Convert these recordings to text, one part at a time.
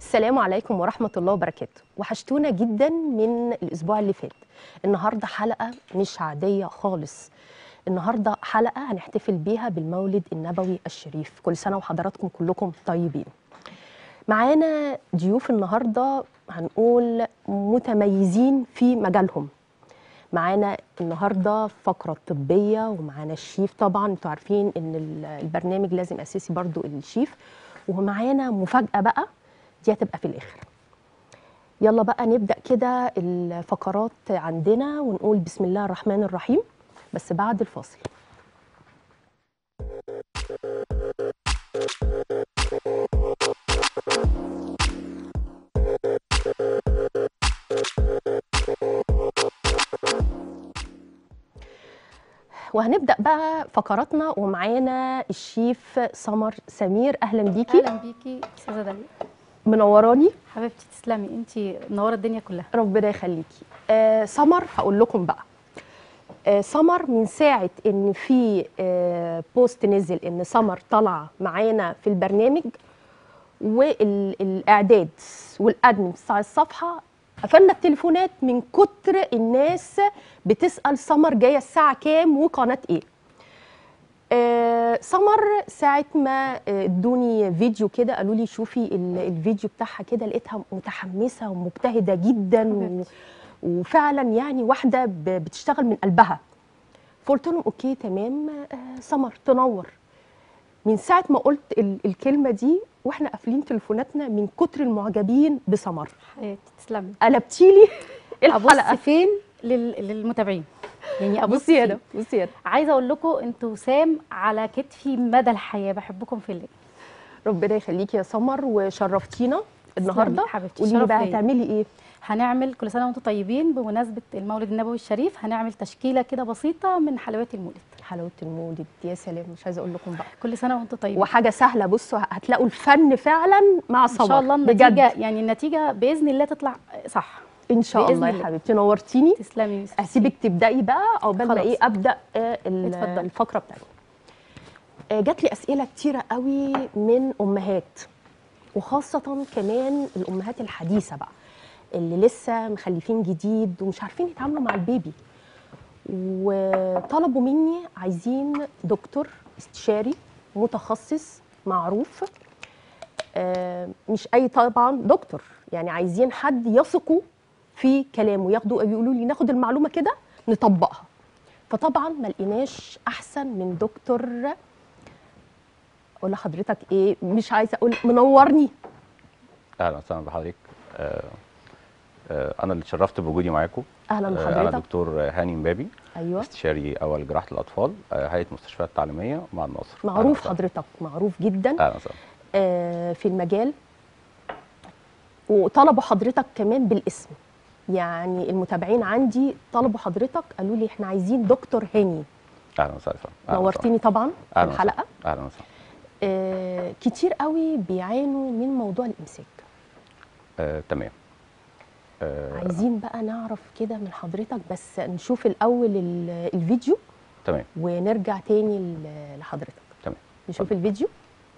السلام عليكم ورحمة الله وبركاته وحشتونا جدا من الأسبوع اللي فات النهاردة حلقة مش عادية خالص النهاردة حلقة هنحتفل بيها بالمولد النبوي الشريف كل سنة وحضراتكم كلكم طيبين معانا ضيوف النهاردة هنقول متميزين في مجالهم معانا النهارده فقره طبيه ومعانا الشيف طبعا انتوا عارفين ان ال- البرنامج لازم اساسي برضو الشيف ومعانا مفاجاه بقى دي هتبقى في الاخر يلا بقى نبدا كده الفقرات عندنا ونقول بسم الله الرحمن الرحيم بس بعد الفاصل وهنبدا بقى فقراتنا ومعانا الشيف سمر سمير اهلا بيكي اهلا بيكي استاذه داليا منوراني حبيبتي تسلمي انت منوره الدنيا كلها ربنا يخليكي آه سمر هقول لكم بقى آه سمر من ساعه ان في آه بوست نزل ان سمر طالعه معانا في البرنامج والاعداد والادمن بتاع الصفحه قفلنا التليفونات من كتر الناس بتسال سمر جايه الساعه كام وقناه ايه آه، سمر ساعة ما آه، ادوني فيديو كده قالوا لي شوفي ال- الفيديو بتاعها كده لقيتها متحمسة ومجتهدة جدا و... حبيبتي. وفعلا يعني واحدة ب- بتشتغل من قلبها فقلت لهم اوكي تمام آه، سمر تنور من ساعة ما قلت ال- الكلمة دي واحنا قافلين تليفوناتنا من كتر المعجبين بسمر حبيبتي تسلمي قلبتي لي ابص الحلقة فين لل... للمتابعين يعني ابص بصي هنا فين بصي هنا عايزه اقول لكم انتوا وسام على كتفي مدى الحياه بحبكم في الله ربنا يخليكي يا سمر وشرفتينا النهارده حبيبتي، قولي لي شرف بقى ليا. هتعملي ايه هنعمل كل سنه وانتم طيبين بمناسبه المولد النبوي الشريف هنعمل تشكيله كده بسيطه من حلويات المولد حلاوه المولد يا سلام مش عايزه اقول لكم بقى كل سنه وانتم طيبين وحاجه سهله بصوا هتلاقوا الفن فعلا مع ان صبر شاء الله بجد النتيجه يعني النتيجه باذن الله تطلع صح ان شاء بإذن الله يا الله. حبيبتي نورتيني تسلمي يا يوسف. هسيبك تبداي بقى عقبال ما خلاص. ايه ابدا آه، ال- اتفضلي. الفقره بتاعتي آه، جات لي اسئله كتيره قوي من امهات وخاصه كمان الامهات الحديثه بقى اللي لسه مخلفين جديد ومش عارفين يتعاملوا مع البيبي وطلبوا مني عايزين دكتور استشاري متخصص معروف آه، مش اي طبعا دكتور يعني عايزين حد يثقوا في كلامه ياخدوا بيقولوا لي ناخد المعلومه كده نطبقها فطبعا ما لقيناش احسن من دكتور اقول لحضرتك ايه مش عايزه اقول منورني اهلا وسهلا بحضرتك آه، آه، انا اللي اتشرفت بوجودي معاكم اهلا آه، انا بحضرتك دكتور هاني مبابي ايوه استشاري اول جراحه الاطفال آه، هيئه مستشفيات تعليميه مع الناصر أهلاً معروف وسهلاً. حضرتك معروف جدا اهلا وسهلا آه، في المجال وطلبوا حضرتك كمان بالاسم يعني المتابعين عندي طلبوا حضرتك قالوا لي احنا عايزين دكتور هاني اهلا وسهلا أهلاً وسهلاً. نورتيني طبعا في أهلاً الحلقه وسهلاً. اهلا وسهلا آه كتير قوي بيعانوا من موضوع الامساك آه، تمام آه، عايزين بقى نعرف كده من حضرتك بس نشوف الاول ال- الفيديو تمام ونرجع تاني ل- لحضرتك تمام نشوف الفيديو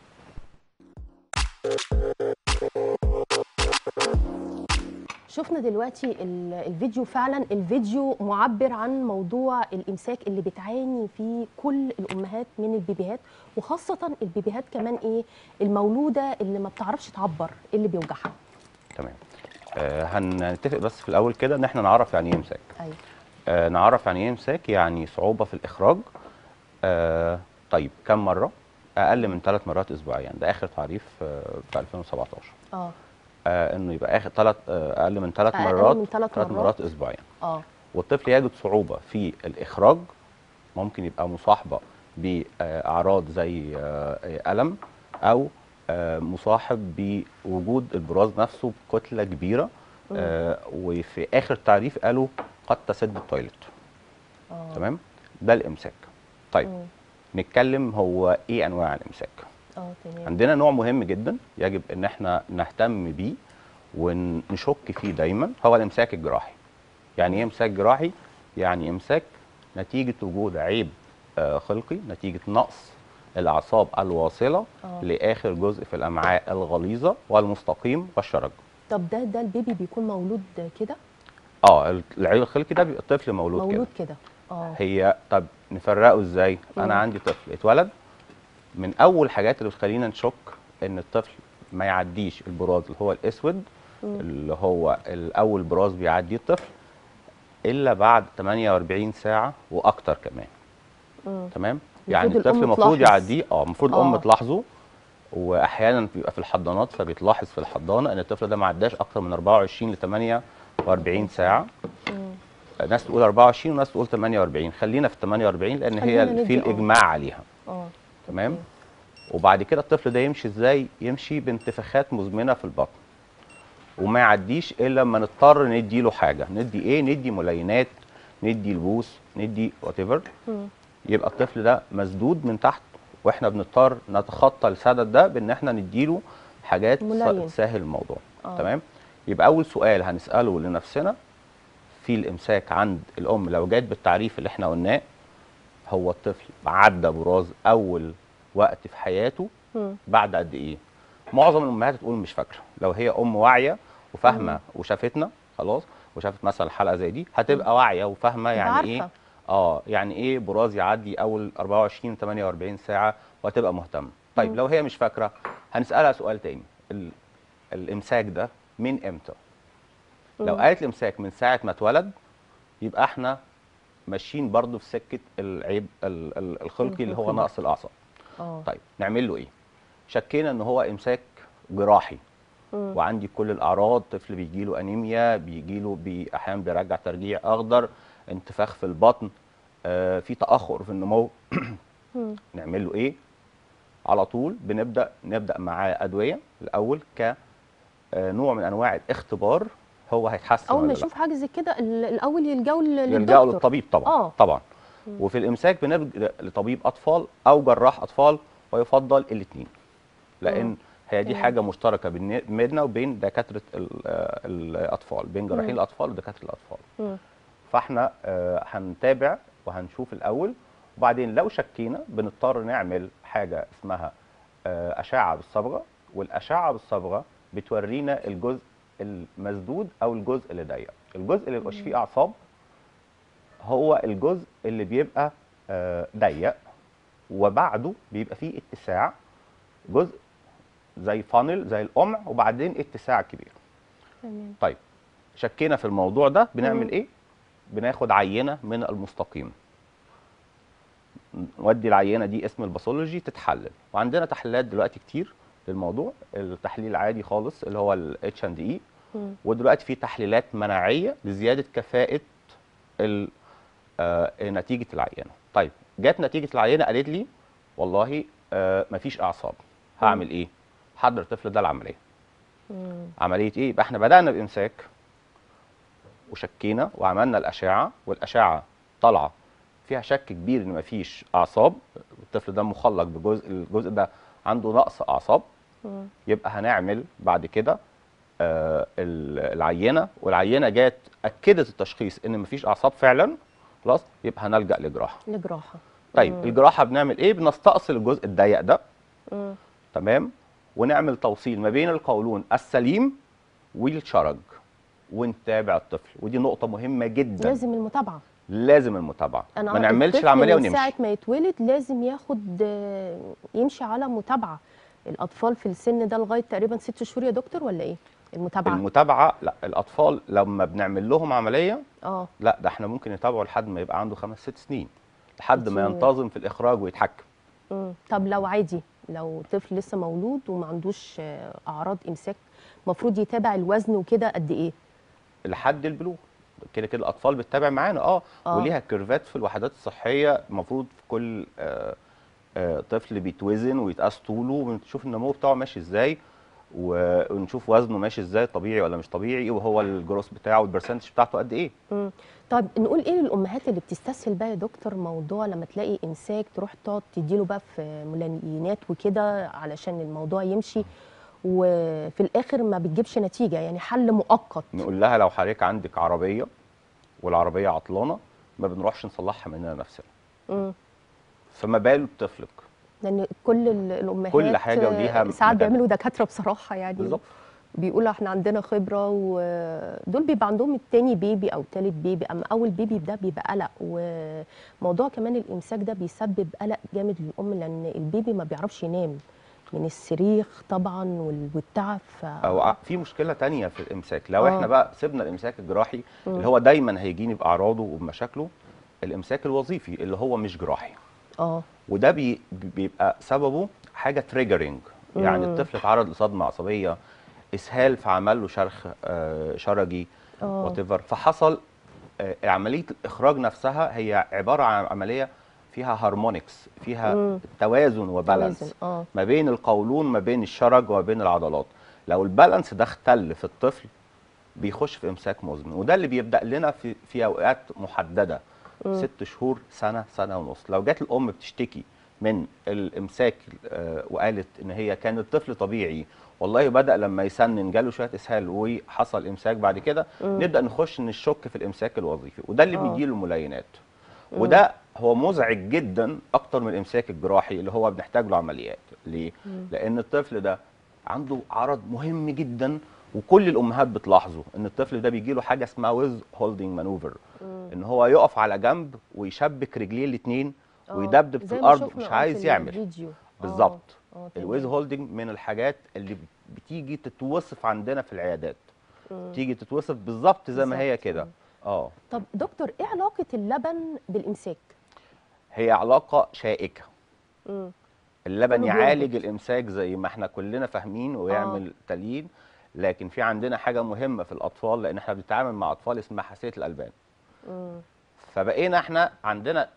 شفنا دلوقتي ال- الفيديو فعلا الفيديو معبر عن موضوع الامساك اللي بتعاني فيه كل الامهات من البيبيهات وخاصه البيبيهات كمان ايه المولوده اللي ما بتعرفش تعبر إيه اللي بيوجعها تمام آه، هنتفق بس في الاول كده ان احنا نعرف يعني ايه امساك ايوه آه، نعرف يعني ايه امساك يعني صعوبه في الاخراج آه، طيب كم مره اقل من ثلاث مرات اسبوعيا ده اخر تعريف آه، في 2017 اه آه انه يبقى اخر ثلاث آه اقل من ثلاث أقل مرات من ثلاث ثلاث مرات. مرات اسبوعيا اه والطفل يجد صعوبه في الاخراج ممكن يبقى مصاحبه باعراض زي آه الم او آه مصاحب بوجود البراز نفسه بكتله كبيره آه وفي اخر تعريف قالوا قد تسد التويلت اه تمام ده الامساك طيب مم. نتكلم هو ايه انواع الامساك اه تمام عندنا نوع مهم جدا يجب ان احنا نهتم بيه ونشك فيه دايما هو الامساك الجراحي يعني ايه امساك جراحي يعني امساك نتيجه وجود عيب آه، خلقي نتيجه نقص الاعصاب الواصله آه. لاخر جزء في الامعاء الغليظه والمستقيم والشرج طب ده ده البيبي بيكون مولود كده اه العيب الخلقي ده بيبقى الطفل مولود, كده مولود كده اه هي طب نفرقه ازاي مم. انا عندي طفل اتولد من اول حاجات اللي بتخلينا نشك ان الطفل ما يعديش البراز اللي هو الاسود مم. اللي هو الاول براز بيعديه الطفل الا بعد 48 ساعه واكتر كمان مم. تمام يعني المفروض الطفل الأم المفروض تلاحظ. يعديه اه المفروض الام آه. تلاحظه واحيانا بيبقى في الحضانات فبيتلاحظ في الحضانه ان الطفل ده ما عداش اكتر من 24 ل 48 ساعه مم. ناس تقول 24 وناس تقول 48 خلينا في 48 لان خلينا هي ندي في آه. الاجماع عليها اه تمام أوكي. وبعد كده الطفل ده يمشي ازاي يمشي بانتفاخات مزمنه في البطن وما يعديش الا لما نضطر ندي له حاجه ندي ايه ندي ملينات ندي البوس ندي وات ايفر مم. يبقى الطفل ده مسدود من تحت واحنا بنضطر نتخطى السدد ده بان احنا نديله حاجات ملين. تسهل الموضوع آه. تمام يبقى اول سؤال هنساله لنفسنا في الامساك عند الام لو جت بالتعريف اللي احنا قلناه هو الطفل عدى براز اول وقت في حياته مم. بعد قد ايه معظم الامهات تقول مش فاكره لو هي ام واعيه وفاهمه وشافتنا خلاص وشافت مثلا حلقه زي دي هتبقى واعيه وفاهمه تبقى يعني ايه عارفة. اه يعني ايه براز يعدي اول 24 48 ساعه وهتبقى مهتمه طيب مم. لو هي مش فاكره هنسالها سؤال تاني ال... الامساك ده من امتى لو مم. قالت الامساك من ساعه ما اتولد يبقى احنا ماشيين برضو في سكه العيب ال- ال- الخلقي اللي هو الخلقي. نقص الاعصاب اه طيب نعمل له ايه شكينا ان هو امساك جراحي مم. وعندي كل الاعراض طفل بيجي له انيميا بيجي له بي احيانا بيرجع ترجيع اخضر انتفاخ في البطن آه في تاخر في النمو مم. نعمل له ايه على طول بنبدا نبدا معاه ادويه الاول كنوع من انواع الاختبار هو هيتحسن اول ولا ما لا. يشوف حاجه زي كده ال- الاول يلجأوا لل- يلجأوا للدكتور للطبيب طبعا آه. طبعا وفي الامساك بنلجأ لطبيب اطفال او جراح اطفال ويفضل الاثنين لان مم. هي دي تمام. حاجه مشتركه بين- بيننا وبين دكاتره ال- آه، الاطفال بين جراحين مم. الاطفال ودكاتره الاطفال مم. فاحنا آه، هنتابع وهنشوف الاول وبعدين لو شكينا بنضطر نعمل حاجه اسمها آه، اشعه بالصبغه والاشعه بالصبغه بتورينا الجزء المسدود او الجزء اللي ضيق الجزء اللي مبيبقاش فيه اعصاب هو الجزء اللي بيبقى آه، ضيق وبعده بيبقى فيه اتساع جزء زي فانل زي القمع وبعدين اتساع كبير تمام طيب شكينا في الموضوع ده بنعمل مم. ايه بناخد عينه من المستقيم نودي العينه دي اسم الباثولوجي تتحلل وعندنا تحليلات دلوقتي كتير للموضوع التحليل العادي خالص اللي هو الاتش اند اي مم. ودلوقتي في تحليلات مناعيه لزياده كفاءه ال- آه، نتيجه العينه طيب جت نتيجه العينه قالت لي والله آه، مفيش اعصاب هعمل ايه حضر الطفل ده العمليه مم. عمليه ايه يبقى احنا بدانا بامساك وشكينا وعملنا الاشعه والاشعه طالعه فيها شك كبير ان مفيش اعصاب الطفل ده مخلق بجزء الجزء ده عنده نقص اعصاب مم. يبقى هنعمل بعد كده آه ال- العينه والعينه جات اكدت التشخيص ان مفيش اعصاب فعلا خلاص يبقى هنلجا لجراحه لجراحه طيب مم. الجراحه بنعمل ايه بنستأصل الجزء الضيق ده مم. تمام ونعمل توصيل ما بين القولون السليم والشرج ونتابع الطفل ودي نقطة مهمة جدا لازم المتابعه لازم المتابعة انا ما نعملش الطفل العملية من ونمشي ساعه ما يتولد لازم ياخد آه، يمشي على متابعه الاطفال في السن ده لغايه تقريبا ست شهور يا دكتور ولا ايه المتابعه المتابعة لا الأطفال لما بنعمل لهم عملية اه لا ده احنا ممكن نتابعه لحد ما يبقى عنده خمس ست سنين لحد ما كتير. ينتظم في الإخراج ويتحكم مم. طب لو عادي لو طفل لسه مولود وما عندوش آه، اعراض امساك المفروض يتابع الوزن وكده قد ايه لحد البلوغ كده كده الاطفال بتتابع معانا اه, آه. وليها كيرفات في الوحدات الصحيه المفروض في كل آه آه طفل بيتوزن ويتقاس طوله ونشوف النمو بتاعه ماشي ازاي و- ونشوف وزنه ماشي ازاي طبيعي ولا مش طبيعي وهو الجروس بتاعه والبرسنتج بتاعته قد ايه مم. طب نقول ايه للامهات اللي بتستسهل بقى يا دكتور موضوع لما تلاقي امساك تروح تقعد تديله بقى في ملينات وكده علشان الموضوع يمشي وفي الاخر ما بتجيبش نتيجه يعني حل مؤقت نقول لها لو حضرتك عندك عربيه والعربيه عطلانه ما بنروحش نصلحها مننا نفسنا مم. فما باله بطفلك لان كل ال- الامهات كل حاجة وليها آه، ساعات مكانها. بيعملوا دكاتره بصراحه يعني بالظبط بيقولوا احنا عندنا خبره ودول بيبقى عندهم التاني بيبي او تالت بيبي اما اول بيبي ده بيبقى قلق وموضوع كمان الامساك ده بيسبب قلق جامد للام لان البيبي ما بيعرفش ينام من الصريخ طبعا وال- والتعب ف او ع- في مشكله تانية في الامساك لو آه. احنا بقى سيبنا الامساك الجراحي مم. اللي هو دايما هيجيني باعراضه وبمشاكله الامساك الوظيفي اللي هو مش جراحي اه وده بي بيبقى سببه حاجه تريجرنج يعني مم. الطفل اتعرض لصدمه عصبيه اسهال فعمل له شرخ آه، شرجي اه وات فحصل آه، عمليه الاخراج نفسها هي عباره عن عمليه فيها هارمونكس فيها مم. توازن وبالانس توازن، اه ما بين القولون ما بين الشرج وما بين العضلات لو البالانس ده اختل في الطفل بيخش في امساك مزمن وده اللي بيبدا لنا في في اوقات محدده ست شهور سنه سنه ونص لو جت الام بتشتكي من الامساك آه، وقالت ان هي كان الطفل طبيعي والله بدا لما يسنن جاله شويه اسهال وحصل امساك بعد كده نبدا نخش نشك في الامساك الوظيفي وده اللي آه. بيجيله ملينات وده هو مزعج جدا اكتر من الامساك الجراحي اللي هو بنحتاج له عمليات ليه لان الطفل ده عنده عرض مهم جدا وكل الامهات بتلاحظه ان الطفل ده بيجي له حاجه اسمها ويز هولدنج مانوفر ان هو يقف على جنب ويشبك رجليه الاثنين آه، ويدبدب في زي ما الارض شفنا، مش آه، عايز في يعمل الفيديو. آه، بالظبط آه، الويز تمام. هولدنج من الحاجات اللي بتيجي تتوصف عندنا في العيادات تيجي تتوصف بالظبط زي ما هي بالظبط، كده اه طب دكتور ايه علاقه اللبن بالامساك هي علاقه شائكه مم. اللبن كله يعالج بيربط. الامساك زي ما احنا كلنا فاهمين ويعمل تليين لكن في عندنا حاجه مهمه في الاطفال لان احنا بنتعامل مع اطفال اسمها حساسيه الالبان مم. فبقينا احنا عندنا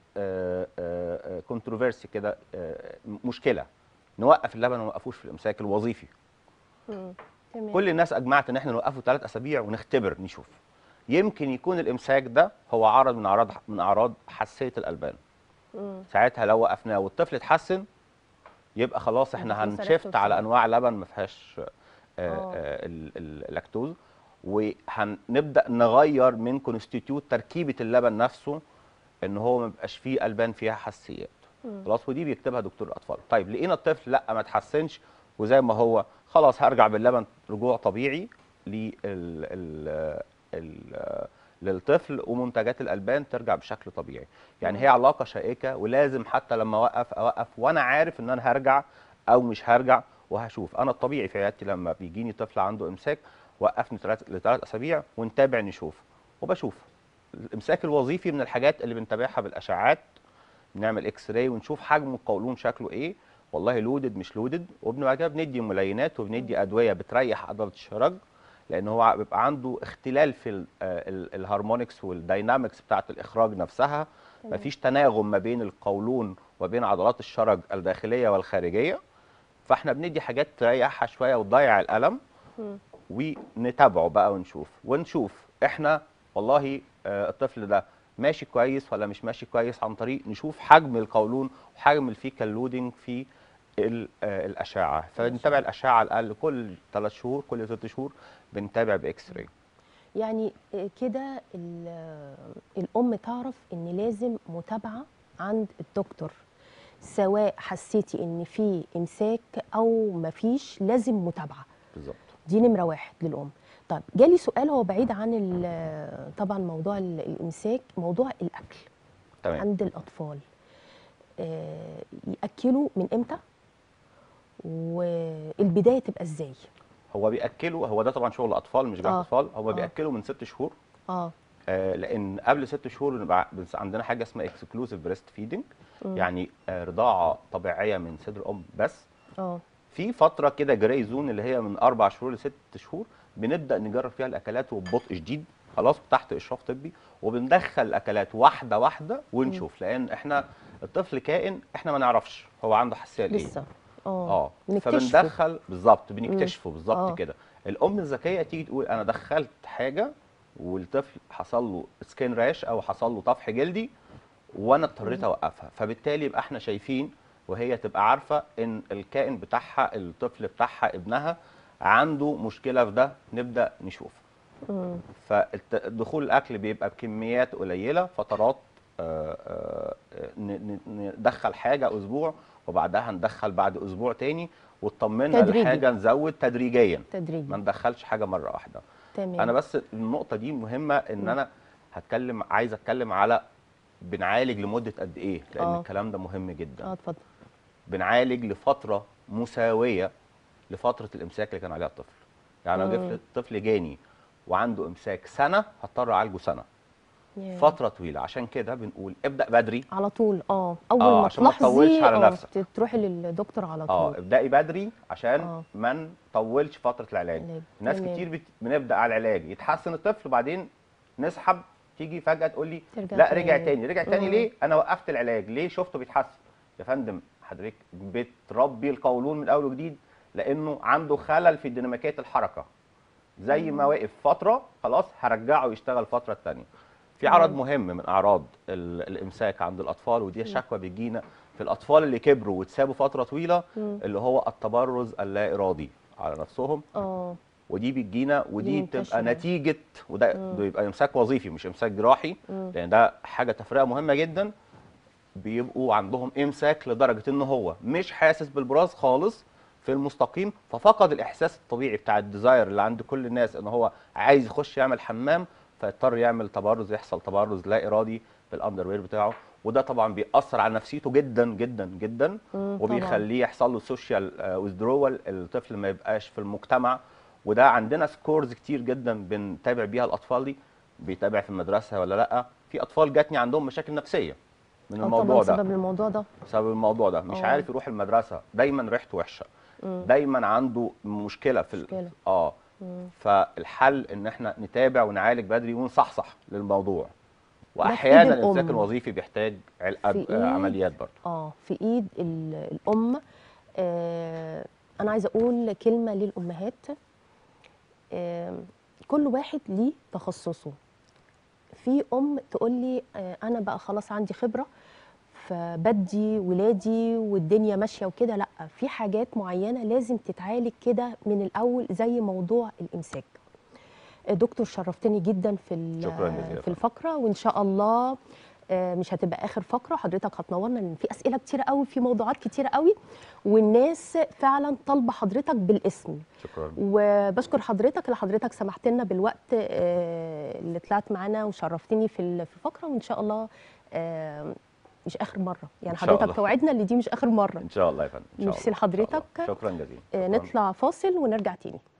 كونتروفيرسي كده آه، مشكله نوقف اللبن وما نوقفوش في الامساك الوظيفي مم. تمام كل الناس اجمعت ان احنا نوقفه ثلاث اسابيع ونختبر نشوف يمكن يكون الامساك ده هو عرض من اعراض من اعراض حساسيه الالبان مم. ساعتها لو وقفناه والطفل اتحسن يبقى خلاص احنا يبقى في هنشفت سلاكتوز على يعني. انواع لبن ما فيهاش آه، آه. آه، ال- ال- اللاكتوز وهنبدا نغير من كونستيتيوت تركيبه اللبن نفسه ان هو ما يبقاش فيه البان فيها حساسيات مم. خلاص ودي بيكتبها دكتور الاطفال طيب لقينا الطفل لا ما اتحسنش وزي ما هو خلاص هرجع باللبن رجوع طبيعي لل ال ال للطفل ومنتجات الالبان ترجع بشكل طبيعي يعني هي علاقه شائكه ولازم حتى لما اوقف اوقف وانا عارف ان انا هرجع او مش هرجع وهشوف انا الطبيعي في عيادتي لما بيجيني طفل عنده امساك وقفني ثلاث لثلاث اسابيع ونتابع نشوف وبشوف الامساك الوظيفي من الحاجات اللي بنتابعها بالاشعاعات بنعمل اكس راي ونشوف حجم القولون شكله ايه والله لودد مش لودد وبعد كده بندي ملينات وبندي ادويه بتريح عضله الشرج لان هو بيبقى عنده اختلال في ال- آه ال- الهارمونكس والداينامكس بتاعه الاخراج نفسها مفيش تناغم ما بين القولون وبين عضلات الشرج الداخليه والخارجيه فاحنا بندي حاجات تريحها شويه وتضيع الالم مم. ونتابعه بقى ونشوف ونشوف احنا والله آه، الطفل ده ماشي كويس ولا مش ماشي كويس عن طريق نشوف حجم القولون وحجم الفيكال لودنج في ال- آه، الاشعه فبنتابع الاشعه على الاقل كل ثلاث شهور كل ست شهور بنتابع باكس راي يعني آه، كده ال- آه، الام تعرف ان لازم متابعه عند الدكتور سواء حسيتي ان في امساك او مفيش لازم متابعه بالظبط دي نمره واحد للام طيب جالي سؤال هو بعيد عن ال- طبعا موضوع ال- الامساك موضوع الاكل تمام عند الاطفال آه، ياكلوا من امتى والبدايه تبقى ازاي هو بياكلوا هو ده طبعا شغل اطفال مش جراحه آه. اطفال هو آه. بياكلوا من ست شهور اه آه، لان قبل ست شهور نبقى بنس- عندنا حاجه اسمها اكسكلوسيف بريست فيدنج يعني آه، رضاعه طبيعيه من صدر الام بس اه في فتره كده جراي زون اللي هي من اربع شهور لست شهور بنبدا نجرب فيها الاكلات وببطء شديد خلاص تحت اشراف طبي وبندخل الاكلات واحده واحده ونشوف لان احنا الطفل كائن احنا ما نعرفش هو عنده حساسيه لايه لسه اه اه بنكتشفه. فبندخل بالظبط بنكتشفه بالظبط آه. كده الام الذكيه تيجي تقول انا دخلت حاجه والطفل حصل له سكين راش او حصل له طفح جلدي وانا اضطريت اوقفها فبالتالي يبقى احنا شايفين وهي تبقى عارفه ان الكائن بتاعها الطفل بتاعها ابنها عنده مشكله في ده نبدا نشوف مم. فدخول الاكل بيبقى بكميات قليله فترات آه، آه، ن- ن- ندخل حاجه اسبوع وبعدها ندخل بعد اسبوع تاني واطمنا تدريجي. الحاجه نزود تدريجيا تدريجي ما ندخلش حاجه مره واحده تمام انا بس النقطه دي مهمه ان انا هتكلم عايز اتكلم على بنعالج لمده قد ايه لان آه. الكلام ده مهم جدا اه اتفضل بنعالج لفتره مساويه لفتره الامساك اللي كان عليها الطفل يعني لو مم. طفل طفل جاني وعنده امساك سنه هضطر اعالجه سنه ياه. فتره طويله عشان كده بنقول ابدا بدري على طول اه اول آه، ما عشان ما تلاحظي تطولش على آه، نفسك. ت- تروحي للدكتور على اه طول ابداي بدري عشان آه. ما نطولش فتره العلاج علاج. ناس تمام. كتير بت... بنبدا على العلاج يتحسن الطفل وبعدين نسحب تيجي فجاه تقول لي ترجع لا رجع تاني. تاني رجع تاني مم. ليه انا وقفت العلاج ليه شفته بيتحسن يا فندم حضرتك بتربي القولون من اول وجديد لانه عنده خلل في ديناميكيه الحركه زي ما وقف فتره خلاص هرجعه يشتغل الفتره الثانيه في عرض مهم من اعراض ال- الامساك عند الاطفال ودي شكوى بتجينا في الاطفال اللي كبروا واتسابوا فتره طويله مم. اللي هو التبرز اللا ارادي على نفسهم اه ودي بتجينا ودي دي بتبقى منتشرة. نتيجه وده ده بيبقى امساك وظيفي مش امساك جراحي مم. لان ده حاجه تفرقه مهمه جدا بيبقوا عندهم امساك لدرجه ان هو مش حاسس بالبراز خالص في المستقيم ففقد الاحساس الطبيعي بتاع الديزاير اللي عند كل الناس ان هو عايز يخش يعمل حمام فيضطر يعمل تبرز يحصل تبرز لا ارادي بالاندروير بتاعه وده طبعا بيأثر على نفسيته جدا جدا جدا مم، طبعاً. وبيخليه يحصل له سوشيال ويزدرول الطفل ما يبقاش في المجتمع وده عندنا سكورز كتير جدا بنتابع بيها الاطفال دي بيتابع في المدرسه ولا لا في اطفال جاتني عندهم مشاكل نفسيه من آه، الموضوع طبعا ده بسبب الموضوع ده بسبب الموضوع ده مش آه. عارف يروح المدرسه دايما ريحته وحشه مم. دايما عنده مشكله في ال- مشكلة. اه مم. فالحل ان احنا نتابع ونعالج بدري ونصحصح للموضوع في واحيانا إيد الامساك الأم. الوظيفي بيحتاج عل... في أب... إيد- آه، عمليات برضه اه في ايد ال- الام آه انا عايزه اقول كلمه للامهات آه كل واحد ليه تخصصه في ام تقول لي آه انا بقى خلاص عندي خبره فبدي ولادي والدنيا ماشيه وكده لا في حاجات معينه لازم تتعالج كده من الاول زي موضوع الامساك آه، دكتور شرفتني جدا في ال- شكراً جزيلاً. في الفقره وان شاء الله آه، مش هتبقى اخر فقره حضرتك هتنورنا لان في اسئله كتيره قوي في موضوعات كتيره قوي والناس فعلا طالبه حضرتك بالاسم شكرا وبشكر حضرتك اللي حضرتك سمحت لنا بالوقت آه، اللي طلعت معانا وشرفتني في ال- في الفقره وان شاء الله آه، مش اخر مره يعني إن شاء حضرتك الله. توعدنا ان دي مش اخر مره ان شاء الله يا فندم إن شاء ميرسي الله. إن شاء الله. لحضرتك. شكرا جزيلا آه، شكراً. نطلع فاصل ونرجع تاني